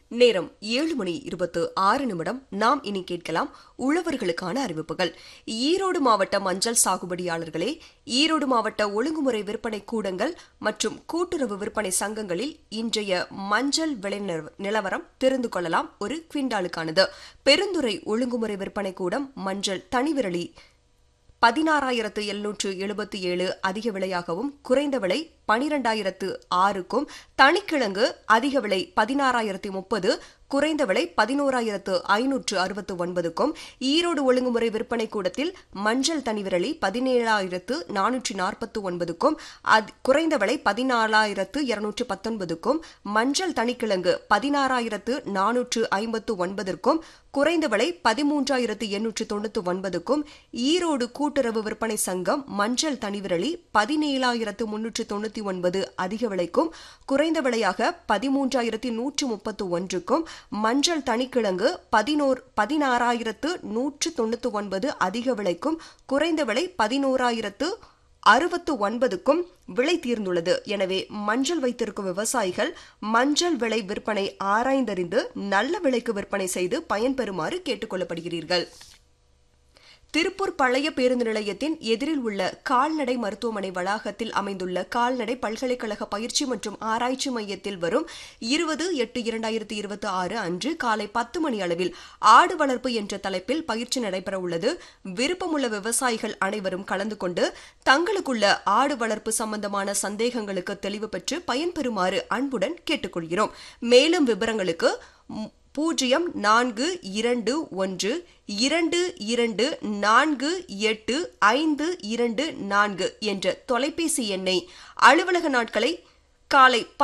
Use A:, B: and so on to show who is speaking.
A: நேரம் ஏழு மணி இருபத்து ஆறு நிமிடம் நாம் இனி கேட்கலாம் உழவர்களுக்கான அறிவிப்புகள் ஈரோடு மாவட்ட மஞ்சள் சாகுபடியாளர்களே ஈரோடு மாவட்ட ஒழுங்குமுறை விற்பனை கூடங்கள் மற்றும் கூட்டுறவு விற்பனை சங்கங்களில் இன்றைய மஞ்சள் விலை நிலவ- நிலவரம் தெரிந்து கொள்ளலாம் ஒரு குவிண்டாலுக்கானது பெருந்துறை ஒழுங்குமுறை விற்பனை கூடம் மஞ்சள் தனிவிரலி பதினாறாயிரத்து எழுநூற்று எழுபத்தி ஏழு அதிக விலையாகவும் குறைந்த விலை பனிரெண்டாயிரத்து ஆறுக்கும் தனிக்கிழங்கு அதிக விலை பதினாறாயிரத்து முப்பது குறைந்த விலை பதினோராயிரத்து ஐநூற்று அறுபத்து ஒன்பதுக்கும் ஈரோடு ஒழுங்குமுறை விற்பனை கூடத்தில் மஞ்சள் தனிவிரலி பதினேழாயிரத்து நானூற்று நாற்பத்து ஒன்பதுக்கும் அத்- குறைந்த விலை பதினாலாயிரத்து இருநூற்று பத்தொன்பதுக்கும் மஞ்சள் தனிக்கிழங்கு பதினாறாயிரத்து நானூற்று ஐம்பத்து ஒன்பதற்கும் குறைந்த விலை பதிமூன்றாயிரத்து எண்ணூற்று தொண்ணூற்று ஒன்பதுக்கும் ஈரோடு கூட்டுறவு விற்பனை சங்கம் மஞ்சள் தனிவிரலி பதினேழாயிரத்து முன்னூற்று தொண்ணூற்றி ஒன்பது அதிக விலைக்கும் குறைந்த விலையாக பதிமூன்றாயிரத்தி நூற்று முப்பத்து ஒன்றுக்கும் மஞ்சள் தனிக்கிழங்கு பதினோர் பதினாறாயிரத்து நூற்று தொண்ணூற்று ஒன்பது அதிக விலைக்கும் குறைந்த விலை பதினோராயிரத்து அறுபத்து ஒன்பதுக்கும் விலை தீர்ந்துள்ளது எனவே மஞ்சள் வைத்திருக்கும் விவசாயிகள் மஞ்சள் விலை விற்பனை ஆராய்ந்தறிந்து நல்ல விலைக்கு விற்பனை செய்து பயன்பெறுமாறு கேட்டுக்கொள்ளப்படுகிறீர்கள் திருப்பூர் பழைய பேருந்து நிலையத்தின் எதிரில் உள்ள கால்நடை மருத்துவமனை வளாகத்தில் அமைந்துள்ள கால்நடை பல்கலைக்கழக பயிற்சி மற்றும் ஆராய்ச்சி மையத்தில் வரும் இருபது எட்டு இரண்டாயிரத்தி இருபத்தி ஆறு அன்று காலை பத்து மணி அளவில் ஆடு வளர்ப்பு என்ற தலைப்பில் பயிற்சி நடைபெற உள்ளது விருப்பமுள்ள விவசாயிகள் அனைவரும் கலந்து கொண்டு தங்களுக்குள்ள ஆடு வளர்ப்பு சம்பந்தமான சந்தேகங்களுக்கு தெளிவு பெற்று பயன்பெறுமாறு அன்புடன் கேட்டுக்கொள்கிறோம் மேலும் விவரங்களுக்கு ம், பூஜ்ஜியம் நான்கு இரண்டு ஒன்று இரண்டு இரண்டு நான்கு எட்டு ஐந்து இரண்டு நான்கு என்ற தொலைபேசி எண்ணை அலுவலக நாட்களை காலை